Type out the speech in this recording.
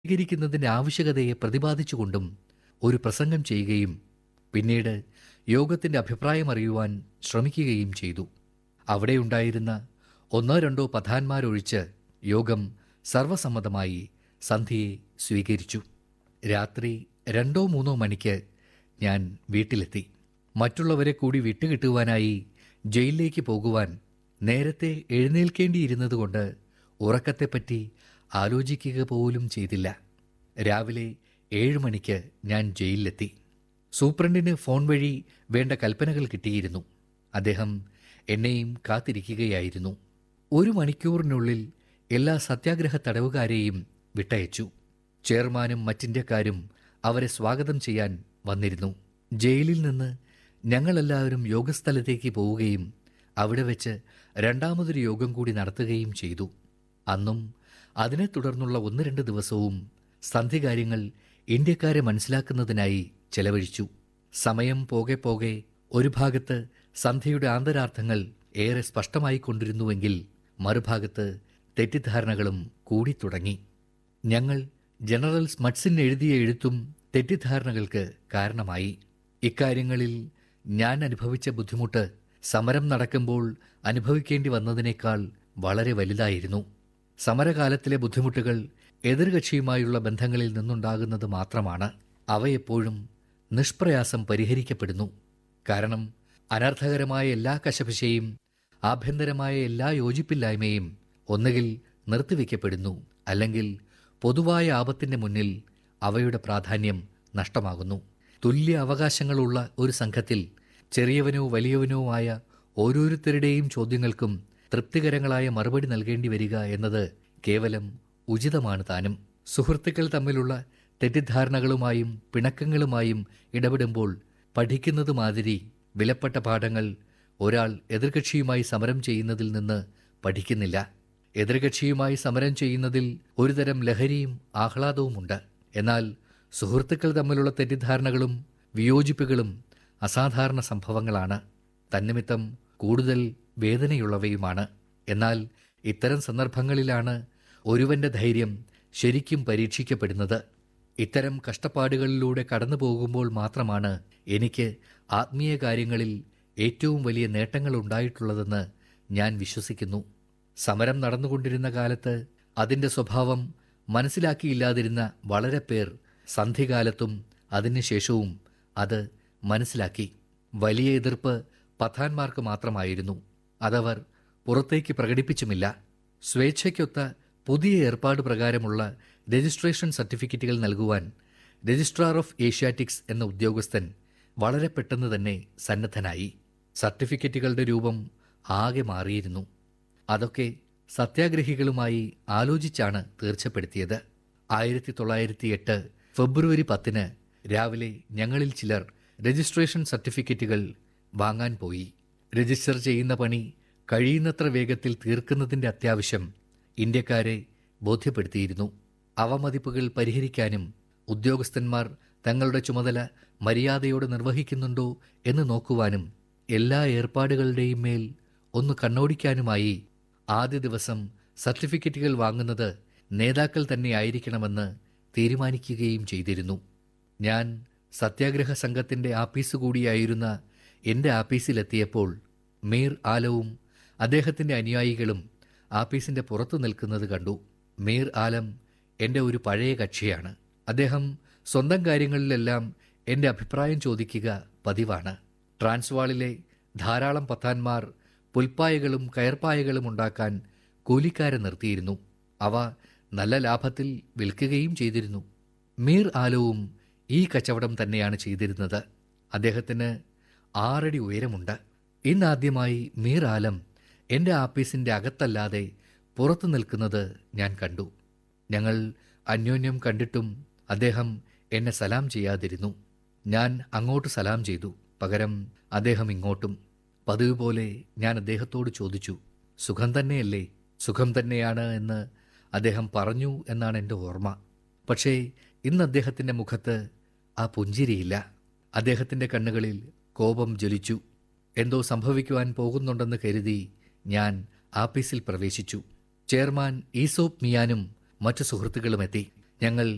സ്വീകരിക്കുന്നതിന്റെ ആവശ്യകതയെ പ്രതിപാദിച്ചുകൊണ്ടും ഒരു പ്രസംഗം ചെയ്യുകയും പിന്നീട് യോഗത്തിന്റെ അഭിപ്രായം അറിയുവാൻ ശ്രമിക്കുകയും ചെയ്തു അവിടെയുണ്ടായിരുന്ന ഒന്നോ രണ്ടോ പ്രധാന്മാരൊഴിച്ച് യോഗം സർവസമ്മതമായി സന്ധ്യയെ സ്വീകരിച്ചു രാത്രി രണ്ടോ മൂന്നോ മണിക്ക് ഞാൻ വീട്ടിലെത്തി മറ്റുള്ളവരെ കൂടി വിട്ടുകിട്ടുവാനായി ജയിലിലേക്ക് പോകുവാൻ നേരത്തെ എഴുന്നേൽക്കേണ്ടിയിരുന്നതുകൊണ്ട് ഉറക്കത്തെപ്പറ്റി ആലോചിക്കുക പോലും ചെയ്തില്ല രാവിലെ ഏഴ് മണിക്ക് ഞാൻ ജയിലിലെത്തി സൂപ്രണ്ടിന് ഫോൺ വഴി വേണ്ട കൽപ്പനകൾ കിട്ടിയിരുന്നു അദ്ദേഹം എന്നെയും കാത്തിരിക്കുകയായിരുന്നു ഒരു മണിക്കൂറിനുള്ളിൽ എല്ലാ സത്യാഗ്രഹ തടവുകാരെയും വിട്ടയച്ചു ചെയർമാനും മറ്റിന്ത്യക്കാരും അവരെ സ്വാഗതം ചെയ്യാൻ വന്നിരുന്നു ജയിലിൽ നിന്ന് ഞങ്ങളെല്ലാവരും യോഗസ്ഥലത്തേക്ക് പോവുകയും അവിടെ വെച്ച് രണ്ടാമതൊരു യോഗം കൂടി നടത്തുകയും ചെയ്തു അന്നും അതിനെ തുടർന്നുള്ള ഒന്ന് രണ്ട് ദിവസവും സന്ധികാര്യങ്ങൾ ഇന്ത്യക്കാരെ മനസ്സിലാക്കുന്നതിനായി ചെലവഴിച്ചു സമയം പോകെ പോകെ ഒരു ഭാഗത്ത് സന്ധ്യയുടെ ആന്തരാർത്ഥങ്ങൾ ഏറെ സ്പഷ്ടമായിക്കൊണ്ടിരുന്നുവെങ്കിൽ മറുഭാഗത്ത് തെറ്റിദ്ധാരണകളും കൂടിത്തുടങ്ങി ഞങ്ങൾ ജനറൽ സ്മട്സിൻ എഴുതിയ എഴുത്തും തെറ്റിദ്ധാരണകൾക്ക് കാരണമായി ഇക്കാര്യങ്ങളിൽ ഞാൻ അനുഭവിച്ച ബുദ്ധിമുട്ട് സമരം നടക്കുമ്പോൾ അനുഭവിക്കേണ്ടി വന്നതിനേക്കാൾ വളരെ വലുതായിരുന്നു സമരകാലത്തിലെ ബുദ്ധിമുട്ടുകൾ എതിർകക്ഷിയുമായുള്ള ബന്ധങ്ങളിൽ നിന്നുണ്ടാകുന്നത് മാത്രമാണ് അവയെപ്പോഴും നിഷ്പ്രയാസം പരിഹരിക്കപ്പെടുന്നു കാരണം അനർത്ഥകരമായ എല്ലാ കശപിശയും ആഭ്യന്തരമായ എല്ലാ യോജിപ്പില്ലായ്മയും ഒന്നുകിൽ നിർത്തിവെക്കപ്പെടുന്നു അല്ലെങ്കിൽ പൊതുവായ ആപത്തിന്റെ മുന്നിൽ അവയുടെ പ്രാധാന്യം നഷ്ടമാകുന്നു തുല്യ അവകാശങ്ങളുള്ള ഒരു സംഘത്തിൽ ചെറിയവനോ വലിയവനോ ആയ ഓരോരുത്തരുടെയും ചോദ്യങ്ങൾക്കും തൃപ്തികരങ്ങളായ മറുപടി നൽകേണ്ടി വരിക എന്നത് കേവലം ഉചിതമാണ് താനും സുഹൃത്തുക്കൾ തമ്മിലുള്ള തെറ്റിദ്ധാരണകളുമായും പിണക്കങ്ങളുമായും ഇടപെടുമ്പോൾ പഠിക്കുന്നത് മാതിരി വിലപ്പെട്ട പാഠങ്ങൾ ഒരാൾ എതിർകക്ഷിയുമായി സമരം ചെയ്യുന്നതിൽ നിന്ന് പഠിക്കുന്നില്ല എതിർകക്ഷിയുമായി സമരം ചെയ്യുന്നതിൽ ഒരുതരം ലഹരിയും ആഹ്ലാദവുമുണ്ട് എന്നാൽ സുഹൃത്തുക്കൾ തമ്മിലുള്ള തെറ്റിദ്ധാരണകളും വിയോജിപ്പുകളും അസാധാരണ സംഭവങ്ങളാണ് തന്നിമിത്തം കൂടുതൽ വേദനയുള്ളവയുമാണ് എന്നാൽ ഇത്തരം സന്ദർഭങ്ങളിലാണ് ഒരുവന്റെ ധൈര്യം ശരിക്കും പരീക്ഷിക്കപ്പെടുന്നത് ഇത്തരം കഷ്ടപ്പാടുകളിലൂടെ കടന്നു പോകുമ്പോൾ മാത്രമാണ് എനിക്ക് ആത്മീയ കാര്യങ്ങളിൽ ഏറ്റവും വലിയ നേട്ടങ്ങൾ ഉണ്ടായിട്ടുള്ളതെന്ന് ഞാൻ വിശ്വസിക്കുന്നു സമരം നടന്നുകൊണ്ടിരുന്ന കാലത്ത് അതിന്റെ സ്വഭാവം മനസ്സിലാക്കിയില്ലാതിരുന്ന വളരെ പേർ സന്ധികാലത്തും അതിനുശേഷവും അത് മനസ്സിലാക്കി വലിയ എതിർപ്പ് പത്താന്മാർക്ക് മാത്രമായിരുന്നു അതവർ പുറത്തേക്ക് പ്രകടിപ്പിച്ചുമില്ല സ്വേച്ഛയ്ക്കൊത്ത പുതിയ ഏർപ്പാട് പ്രകാരമുള്ള രജിസ്ട്രേഷൻ സർട്ടിഫിക്കറ്റുകൾ നൽകുവാൻ രജിസ്ട്രാർ ഓഫ് ഏഷ്യാറ്റിക്സ് എന്ന ഉദ്യോഗസ്ഥൻ വളരെ പെട്ടെന്ന് തന്നെ സന്നദ്ധനായി സർട്ടിഫിക്കറ്റുകളുടെ രൂപം ആകെ മാറിയിരുന്നു അതൊക്കെ സത്യാഗ്രഹികളുമായി ആലോചിച്ചാണ് തീർച്ചപ്പെടുത്തിയത് ആയിരത്തി തൊള്ളായിരത്തി എട്ട് ഫെബ്രുവരി പത്തിന് രാവിലെ ഞങ്ങളിൽ ചിലർ രജിസ്ട്രേഷൻ സർട്ടിഫിക്കറ്റുകൾ വാങ്ങാൻ പോയി രജിസ്റ്റർ ചെയ്യുന്ന പണി കഴിയുന്നത്ര വേഗത്തിൽ തീർക്കുന്നതിന്റെ അത്യാവശ്യം ഇന്ത്യക്കാരെ ബോധ്യപ്പെടുത്തിയിരുന്നു അവമതിപ്പുകൾ പരിഹരിക്കാനും ഉദ്യോഗസ്ഥന്മാർ തങ്ങളുടെ ചുമതല മര്യാദയോടെ നിർവഹിക്കുന്നുണ്ടോ എന്ന് നോക്കുവാനും എല്ലാ ഏർപ്പാടുകളുടെയും മേൽ ഒന്ന് കണ്ണോടിക്കാനുമായി ആദ്യ ദിവസം സർട്ടിഫിക്കറ്റുകൾ വാങ്ങുന്നത് നേതാക്കൾ തന്നെയായിരിക്കണമെന്ന് തീരുമാനിക്കുകയും ചെയ്തിരുന്നു ഞാൻ സത്യാഗ്രഹ സംഘത്തിന്റെ ആപ്പീസ് കൂടിയായിരുന്ന എന്റെ ആപ്പീസിലെത്തിയപ്പോൾ മീർ ആലവും അദ്ദേഹത്തിന്റെ അനുയായികളും ആപ്പീസിന്റെ പുറത്തു നിൽക്കുന്നത് കണ്ടു മീർ ആലം എന്റെ ഒരു പഴയ കക്ഷിയാണ് അദ്ദേഹം സ്വന്തം കാര്യങ്ങളിലെല്ലാം എന്റെ അഭിപ്രായം ചോദിക്കുക പതിവാണ് ട്രാൻസ്വാളിലെ ധാരാളം പത്താന്മാർ പുൽപ്പായകളും കയർപ്പായകളും ഉണ്ടാക്കാൻ കൂലിക്കാരെ നിർത്തിയിരുന്നു അവ നല്ല ലാഭത്തിൽ വിൽക്കുകയും ചെയ്തിരുന്നു മീർ ആലവും ഈ കച്ചവടം തന്നെയാണ് ചെയ്തിരുന്നത് അദ്ദേഹത്തിന് ആറടി ഉയരമുണ്ട് ഇന്നാദ്യമായി മീർ ആലം എന്റെ ആപ്പീസിന്റെ അകത്തല്ലാതെ പുറത്തു നിൽക്കുന്നത് ഞാൻ കണ്ടു ഞങ്ങൾ അന്യോന്യം കണ്ടിട്ടും അദ്ദേഹം എന്നെ സലാം ചെയ്യാതിരുന്നു ഞാൻ അങ്ങോട്ട് സലാം ചെയ്തു പകരം അദ്ദേഹം ഇങ്ങോട്ടും പതിവ് പോലെ ഞാൻ അദ്ദേഹത്തോട് ചോദിച്ചു സുഖം തന്നെയല്ലേ സുഖം തന്നെയാണ് എന്ന് അദ്ദേഹം പറഞ്ഞു എന്നാണ് എൻ്റെ ഓർമ്മ പക്ഷേ ഇന്ന് അദ്ദേഹത്തിൻ്റെ മുഖത്ത് ആ പുഞ്ചിരിയില്ല അദ്ദേഹത്തിൻ്റെ കണ്ണുകളിൽ കോപം ജ്വലിച്ചു എന്തോ സംഭവിക്കുവാൻ പോകുന്നുണ്ടെന്ന് കരുതി ഞാൻ ആപ്പീസിൽ പ്രവേശിച്ചു ചെയർമാൻ ഈസോപ്പ് മിയാനും മറ്റു സുഹൃത്തുക്കളുമെത്തി ഞങ്ങൾ